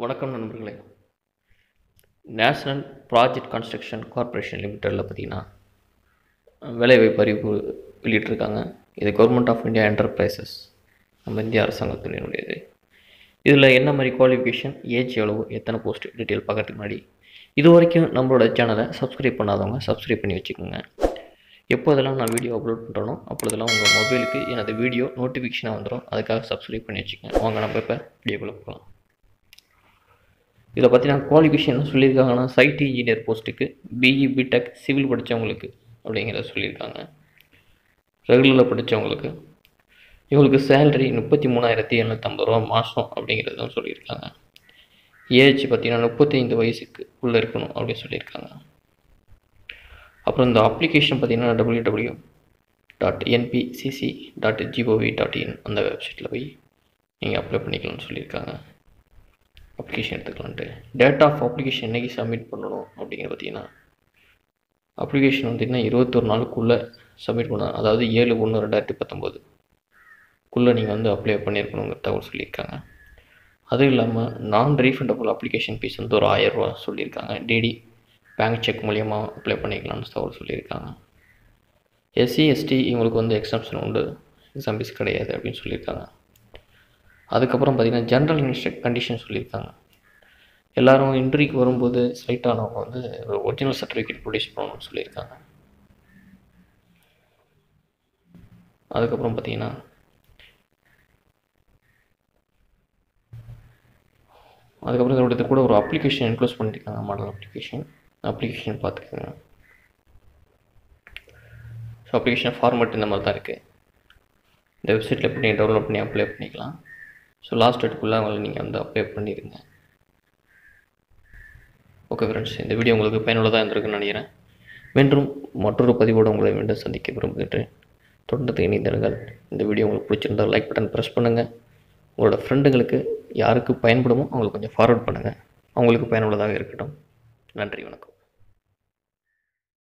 வணக்கம் நண்பர்களே national project construction corporation லிமிட்டடில் பார்த்தீங்கன்னா வேலைவாய்ப்பு அறிவிப்பு வெளியிட்டிருக்காங்க இது கவர்மெண்ட் ஆஃப் இந்தியா என்டர்பிரைசஸ் நம்ம இந்திய அரசாங்கத்தினுடையது இதில் என்ன மாதிரி குவாலிஃபிகேஷன் ஏஜ் எவ்வளவு எத்தனை போஸ்ட் டீட்டெயில் பார்க்கறதுக்கு முன்னாடி இது வரைக்கும் நம்மளோட சேனலை சப்ஸ்கிரைப் பண்ணாதவங்க சப்ஸ்கிரைப் பண்ணி வச்சுக்கோங்க எப்போதெல்லாம் நான் வீடியோ அப்லோட் பண்ணுறனோ அப்பொழுதெல்லாம் உங்கள் மொபைலுக்கு எனது வீடியோ நோட்டிஃபிகேஷனாக வந்துடும் அதுக்காக சப்ஸ்கிரைப் பண்ணி வச்சுக்கோங்க வாங்க நம்ம இப்போ வீடியோக்குள்ளே போகலாம் இதில் பார்த்தீங்கன்னா குவாலிஃபிகேஷன் என்ன சொல்லியிருக்காங்கன்னா சைட் இன்ஜினியர் போஸ்ட்டுக்கு பிஇ பிடெக் சிவில் படித்தவங்களுக்கு அப்படிங்கிறத சொல்லியிருக்காங்க ரெகுலரில் படித்தவங்களுக்கு இவங்களுக்கு சேலரி முப்பத்தி மூணாயிரத்தி எழுநூற்றம்பது ரூபா மாதம் அப்படிங்கிறதும் சொல்லியிருக்காங்க ஏஜ் பார்த்தீங்கன்னா முப்பத்தைந்து வயசுக்கு உள்ளே இருக்கணும் அப்படின்னு சொல்லியிருக்காங்க அப்புறம் இந்த அப்ளிகேஷன் பார்த்தீங்கன்னா W W dot NBCC dot GOV dot in அந்த வெப்சைட்டில் போய் நீங்கள் அப்ளை பண்ணிக்கலாம்னு சொல்லியிருக்காங்க அப்ளிகேஷன் எடுத்துக்கலான்ட்டு டேட் ஆஃப் அப்ளிகேஷன் என்றைக்கு சப்மிட் பண்ணணும் அப்படிங்கிற பார்த்தீங்கன்னா அப்ளிகேஷன் வந்துட்டுனா இருபத்தொரு நாளுக்குள்ளே சப்மிட் பண்ணணும் அதாவது ஏழு ஒன்று ரெண்டாயிரத்தி பத்தொம்போது குள்ளே நீங்கள் வந்து அப்ளை பண்ணியிருக்கணுங்கிற தகவல் சொல்லியிருக்காங்க அதுவும் இல்லாமல் நான் ரீஃபண்டபுள் அப்ளிகேஷன் ஃபீஸ் வந்து ஒரு ஆயிரரூவா சொல்லியிருக்காங்க டிடி பேங்க் செக் மூலியமாக அப்ளை பண்ணிக்கலாம்னு தகவல் சொல்லியிருக்காங்க எஸ்சி எஸ்டி இவங்களுக்கு வந்து எக்ஸாம்ஷன் உண்டு எக்ஸாம் ஃபீஸ் கிடையாது அப்படின்னு சொல்லியிருக்காங்க அதுக்கப்புறம் பார்த்திங்கன்னா ஜென்ரல் இன்ஸ்ட்ரக் கண்டிஷன் சொல்லியிருக்காங்க எல்லோரும் இன்டர்வியூக்கு வரும்போது செலக்ட் ஆனவங்க வந்து ஒரு ஒரிஜினல் சர்டிஃபிகேட் ப்ரொடியூஸ் பண்ணணும்னு சொல்லியிருக்காங்க அதுக்கப்புறம் பார்த்தீங்கன்னா அதுக்கப்புறம் இதோட கூட ஒரு அப்ளிகேஷன் இன்க்ளூஸ் பண்ணியிருக்காங்க மாடல் அப்ளிகேஷன் அப்ளிகேஷன் பார்த்துக்கோங்க ஸோ அப்ளிகேஷன் ஃபார்மேட் இந்த மாதிரி தான் இருக்குது இந்த வெப்சைட்டில் எப்படி நீங்கள் டவுன்லோட் பண்ணி அப்ளை பண்ணிக்கலாம் ஸோ லாஸ்ட் டேட்டுக்குள்ளே அவங்களை நீங்கள் வந்து அப்ளை பண்ணிடுங்க ஓகே ஃப்ரெண்ட்ஸ் இந்த வீடியோ உங்களுக்கு பயனுள்ளதாக இருந்திருக்குன்னு நினைக்கிறேன் மீண்டும் மற்றொரு பதிவோடு உங்களை மீண்டும் சந்திக்க விரும்புகின்றேன் தொடர்ந்து இணைந்திருங்கள் இந்த வீடியோ உங்களுக்கு பிடிச்சிருந்தால் லைக் பட்டன் ப்ரெஸ் பண்ணுங்கள் உங்களோட ஃப்ரெண்டுங்களுக்கு யாருக்கு பயன்படுமோ அவங்களுக்கு கொஞ்சம் ஃபார்வர்ட் பண்ணுங்கள் அவங்களுக்கு பயனுள்ளதாக இருக்கட்டும் நன்றி வணக்கம்